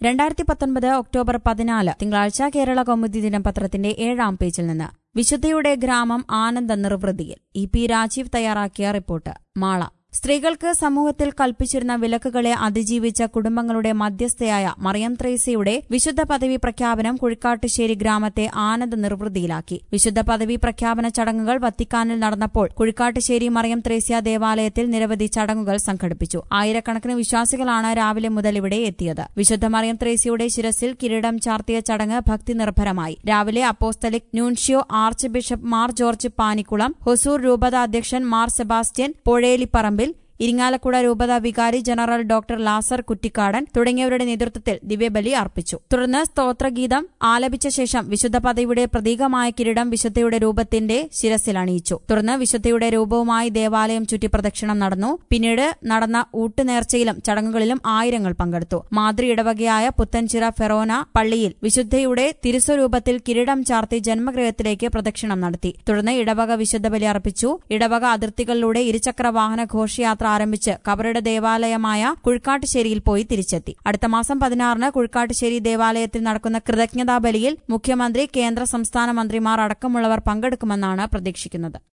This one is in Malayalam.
രണ്ടായിരത്തി പത്തൊൻപത് ഒക്ടോബർ പതിനാല് തിങ്കളാഴ്ച കേരള കൗമുദി ദിനം പത്രത്തിന്റെ ഏഴാം പേജിൽ നിന്ന് വിശുദ്ധയുടെ ഗ്രാമം ആനന്ദ നിർവൃതിയിൽ ഇ പി രാജീവ് തയ്യാറാക്കിയ റിപ്പോർട്ട് മാള സ്ത്രീകൾക്ക് സമൂഹത്തിൽ കൽപ്പിച്ചിരുന്ന വിലക്കുകളെ അതിജീവിച്ച കുടുംബങ്ങളുടെ മധ്യസ്ഥയായ മറിയം ത്രേസ്യയുടെ വിശുദ്ധ പദവി പ്രഖ്യാപനം കുഴിക്കാട്ടുശ്ശേരി ഗ്രാമത്തെ ആനന്ദ നിർവൃതിയിലാക്കി വിശുദ്ധ പദവി പ്രഖ്യാപന ചടങ്ങുകൾ വത്തിക്കാനിൽ നടന്നപ്പോൾ കുഴിക്കാട്ടുശ്ശേരി മറിയം ത്രേസ്യ ദേവാലയത്തിൽ നിരവധി ചടങ്ങുകൾ സംഘടിപ്പിച്ചു ആയിരക്കണക്കിന് വിശ്വാസികളാണ് രാവിലെ മുതൽ ഇവിടെ എത്തിയത് വിശുദ്ധ മറിയം ത്രേസ്യയുടെ ശിരസിൽ കിരീടം ചാർത്തിയ ചടങ്ങ് ഭക്തി നിർഭരമായി രാവിലെ apostolic nuncio archbishop Mar George Panikulam Hosur രൂപത അധ്യക്ഷൻ മാർ സെബാസ്റ്റ്യൻ പൊഴേലിപ്പറമ്പിൽ ഇരിങ്ങാലക്കുട രൂപത വികാരി ജനറൽ ഡോക്ടർ ലാസർ കുറ്റിക്കാടൻ തുടങ്ങിയവരുടെ നേതൃത്വത്തിൽ ദിവ്യബലി അർപ്പിച്ചു തുടർന്ന് സ്തോത്രഗീതം ആലപിച്ച ശേഷം വിശുദ്ധ പദവിയുടെ പ്രതീകമായ കിരീടം വിശുദ്ധയുടെ രൂപത്തിന്റെ ശിരസിൽ അണിയിച്ചു തുടർന്ന് വിശുദ്ധയുടെ രൂപവുമായി ദേവാലയം ചുറ്റി പ്രദക്ഷിണം നടന്നു പിന്നീട് നടന്ന ഊട്ടുനേർച്ചയിലും ചടങ്ങുകളിലും ആയിരങ്ങൾ പങ്കെടുത്തു മാതൃ ഇടവകയായ പുത്തൻചിറ ഫെറോന പള്ളിയിൽ വിശുദ്ധയുടെ തിരുസ്വരൂപത്തിൽ കിരീടം ചാർത്തി ജന്മഗൃഹത്തിലേക്ക് പ്രദക്ഷിണം നടത്തി തുടർന്ന് ഇടവക വിശുദ്ധ ബലി അർപ്പിച്ചു ഇടവക അതിർത്തികളിലൂടെ ഇരുചക്ര വാഹന ഘോഷയാത്ര ആരംഭിച്ച് കബറുടെ ദേവാലയമായ കുഴിക്കാട്ടുശ്ശേരിയിൽ പോയി തിരിച്ചെത്തി അടുത്ത മാസം പതിനാറിന് കുഴിക്കാട്ടുശ്ശേരി ദേവാലയത്തിൽ നടക്കുന്ന കൃതജ്ഞതാ ബലിയിൽ മുഖ്യമന്ത്രി കേന്ദ്ര സംസ്ഥാന മന്ത്രിമാർ അടക്കമുള്ളവർ പങ്കെടുക്കുമെന്നാണ് പ്രതീക്ഷിക്കുന്നത്